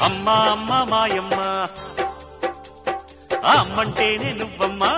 అమ్మ అమ్మ మాయమ్మ అమ్మంటేనే నువ్వమ్మా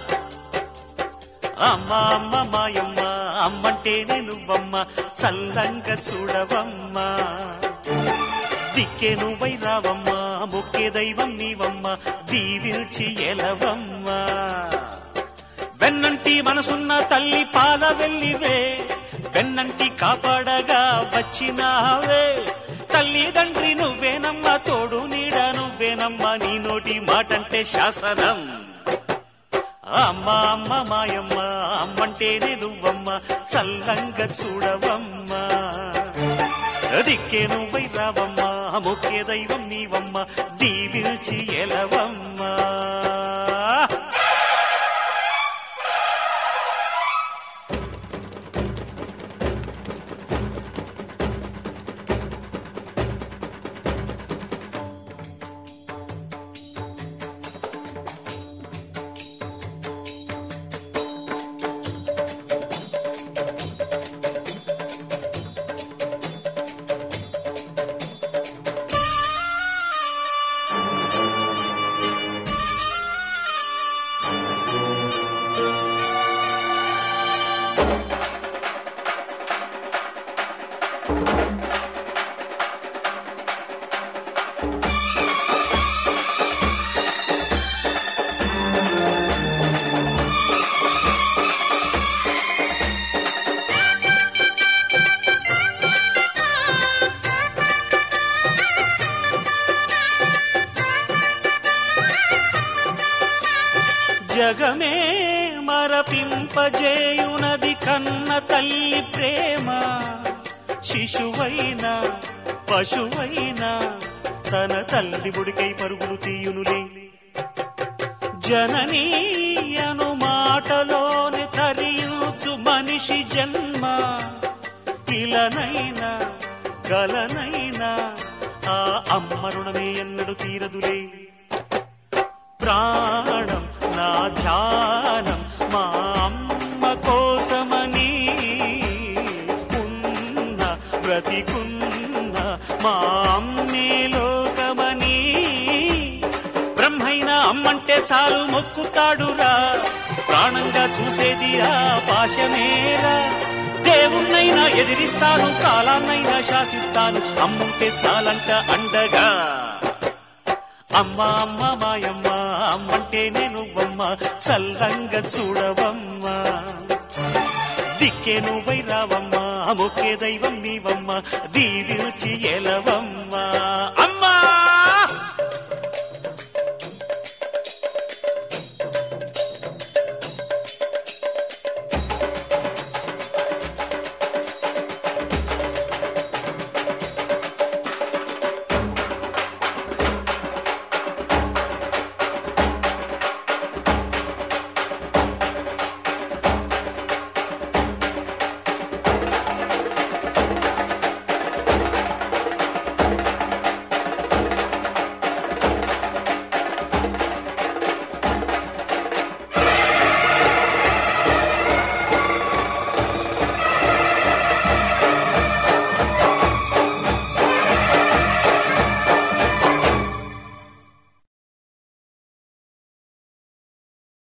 అమ్మ అమ్మ మాయమ్మ అమ్మంటేనే నువ్వమ్మ చల్లంగా చూడవమ్మా దిక్కే నువ్వై రావమ్మా ముఖ్య దైవం నీవమ్మ దీవించి ఎలవమ్మా వెన్నంటి మనసున్న తల్లి పాల వెళ్ళివే వెన్నంటి కాపాడగా వచ్చినావే తల్లిదండ్రి నువ్వేనమ్మా తోడు నీడ నువ్వేనమ్మా నీ నోటి మాటంటే శాసనం అమ్మ అమ్మ మాయమ్మ అమ్మంటేనే నువ్వమ్మ చల్లంగా చూడవమ్మా దిక్కే నువ్వై రావమ్మా ముఖ్య దైవం నీవమ్మ దీవించి ఎలవమ్మా జగమే మరపింపజేయునది కన్న తల్లి ప్రేమ శిశువైన పశువైన తన తల్లి బుడికై పరుగులు తీయునులే జననీ అను మాటలోని తరియుచు మనిషి జన్మ ఇలనైనా గలనైనా ఆ అమ్మ రుణమే ఎన్నడు తీరదులే ప్రాణం నా ధ్యానం మా అమ్మ కోసమని ఉన్న బ్రతికున్న మా అమ్మే లోకమని బ్రహ్మైనా అమ్మంటే చాలు మొక్కుతాడురా ప్రాణంగా చూసేది ఆ పాశమేరా దేవుణ్ణైనా ఎదిరిస్తాను కాలాన్నైనా శాసిస్తాను అమ్ముంటే చాలంట అండగా అమ్మ అమ్మ మాయమ్మ అమ్మంటేనే నువ్వమ్మ చల్లంగా చూడవమ్మా దిక్కే నువ్వై రావమ్మా ముఖ్య దైవం నీవమ్మ దీవించి ఎలవమ్మా అమ్మ